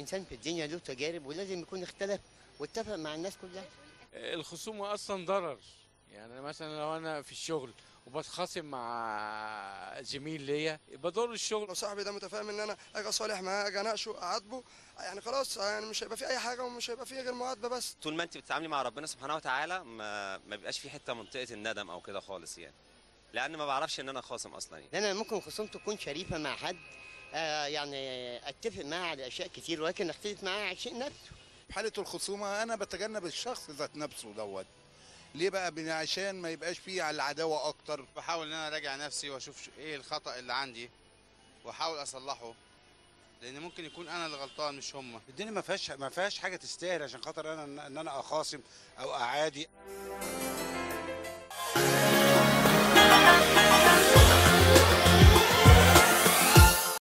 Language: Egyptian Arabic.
انسان في الدنيا له تجارب ولازم يكون اختلف واتفق مع الناس كلها الخصومة أصلا ضرر يعني مثلا لو أنا في الشغل وبتخاصم مع زميل ليا بضر الشغل لو صاحبي ده متفاهم ان انا اجي اصالح معاه اجي اناقشه اعاتبه يعني خلاص يعني مش هيبقى في اي حاجه ومش هيبقى في غير معاتبه بس طول ما انت بتتعاملي مع ربنا سبحانه وتعالى ما, ما بيبقاش في حته منطقه الندم او كده خالص يعني لان ما بعرفش ان انا خاصم اصلا يعني لان انا ممكن خصومته تكون شريفه مع حد آه يعني اتفق معاه على اشياء كتير ولكن اختلف معاه على الشيء نفسه في حاله الخصومه انا بتجنب الشخص ذات نفسه دوت ليه بقى بن- عشان ما يبقاش فيه على العداوه اكتر بحاول ان انا اراجع نفسي واشوف ش- ايه الخطا اللي عندي واحاول اصلحه لان ممكن يكون انا اللي غلطان مش هم الدنيا ما فيهاش ما فيهاش حاجه تستاهل عشان خاطر انا ان انا اخاصم او اعادي